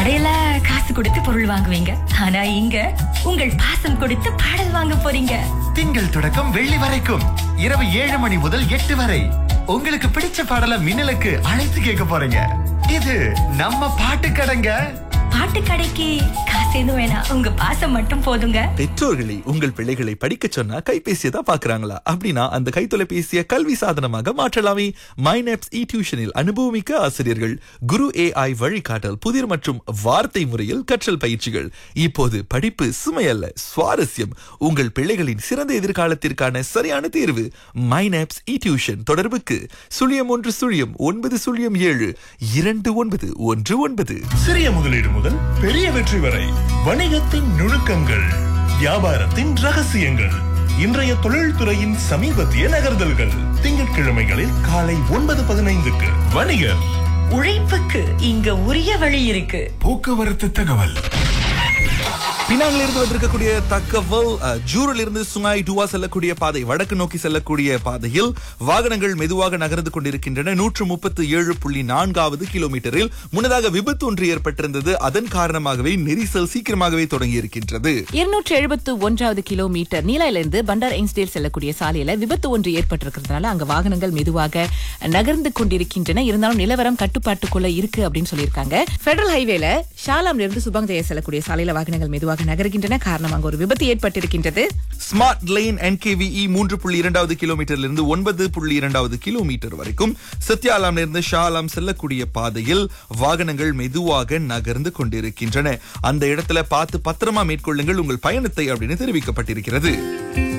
கடையில காசு கொடுத்து பொருள் வாங்குவீங்க ஆனா இங்க உங்கள் பாசம் கொடுத்து பாடல் வாங்க போறீங்க திங்கள் தொடக்கம் வெள்ளி வரைக்கும் இரவு ஏழு மணி முதல் எட்டு வரை உங்களுக்கு பிடிச்ச பாடல மின்னலுக்கு அழைத்து கேட்க போறீங்க இது நம்ம பாட்டு கடைங்க பாட்டு கடைக்கு காசு எதுவும் வேணாம் உங்க பாசம் மட்டும் போதுங்க பெற்றோர்களை உங்கள் பிள்ளைகளை படிக்க சொன்னா கைபேசியை தான் பாக்குறாங்களா அப்படின்னா அந்த கைத்தொலைபேசியை கல்வி சாதனமாக மாற்றலாமே மைனப்ஸ் இ டியூஷனில் அனுபவமிக்க ஆசிரியர்கள் குரு ஏஐ வழிகாட்டல் புதிர் மற்றும் வார்த்தை முறையில் கற்றல் பயிற்சிகள் இப்போது படிப்பு சுமையல்ல சுவாரஸ்யம் உங்கள் பிள்ளைகளின் சிறந்த எதிர்காலத்திற்கான சரியான தேர்வு மைனப்ஸ் இ டியூஷன் தொடர்புக்கு சுழியம் ஒன்று சுழியம் ஒன்பது சுழியம் ஏழு இரண்டு ஒன்பது ஒன்று ஒன்பது சிறிய முதலீடு முதல் பெரிய வெற்றி வரை வணிகத்தின் நுணுக்கங்கள் வியாபாரத்தின் ரகசியங்கள் இன்றைய தொழில்துறையின் சமீபத்திய நகர்தல்கள் திங்கட்கிழமைகளில் காலை ஒன்பது பதினைந்துக்கு வணிகர் உழைப்புக்கு இங்க உரிய வழி இருக்கு போக்குவரத்து தகவல் பினாங்கில் இருந்து வந்திருக்கக்கூடிய தகவல் அஹ், ஜூரில் இருந்து சுங்காய் டுவா செல்லக்கூடிய பாதை வடக்கு நோக்கி செல்லக்கூடிய பாதையில் வாகனங்கள் மெதுவாக நகர்ந்து கொண்டிருக்கின்றன நூற்று முப்பத்து ஏழு புள்ளி நான்காவது கிலோமீட்டரில் முன்னதாக விபத்து ஒன்று ஏற்பட்டிருந்தது அதன் காரணமாகவே நெரிசல் சீக்கிரமாகவே தொடங்கி இருக்கின்றது இருநூற்று எழுபத்து ஒன்றாவது கிலோமீட்டர் நீலாயிலிருந்து பண்டார் எயின்ஸ்டேல் செல்லக்கூடிய சாலையில விபத்து ஒன்று ஏற்பட்டிருக்கிறதுனால அங்க வாகனங்கள் மெதுவாக நகர்ந்து கொண்டிருக்கின்றன இருந்தாலும் நிலவரம் கட்டுப்பாட்டுக்குள்ள இருக்கு அப்படின்னு சொல்லியிருக்காங்க பெடரல் ஹைவேல ஷாலாம்ல இருந்து சுபங் ஜெய செல்லக்கூடிய சாலையில வாகனங்கள் மெதுவாக நகர்கின்றன காரணம் அங்க ஒரு விபத்து ஏற்பட்டிருக்கின்றது ஸ்மார்ட் லைன் என்கேவிஇ மூன்று புள்ளி இரண்டாவது கிலோமீட்டர்ல இருந்து ஒன்பது புள்ளி இரண்டாவது கிலோமீட்டர் வரைக்கும் சத்யாலாம்ல இருந்து ஷாலாம் செல்லக்கூடிய பாதையில் வாகனங்கள் மெதுவாக நகர்ந்து கொண்டிருக்கின்றன அந்த இடத்துல பார்த்து பத்திரமா மேற்கொள்ளுங்கள் உங்கள் பயணத்தை அப்படின்னு தெரிவிக்கப்பட்டிருக்கிறது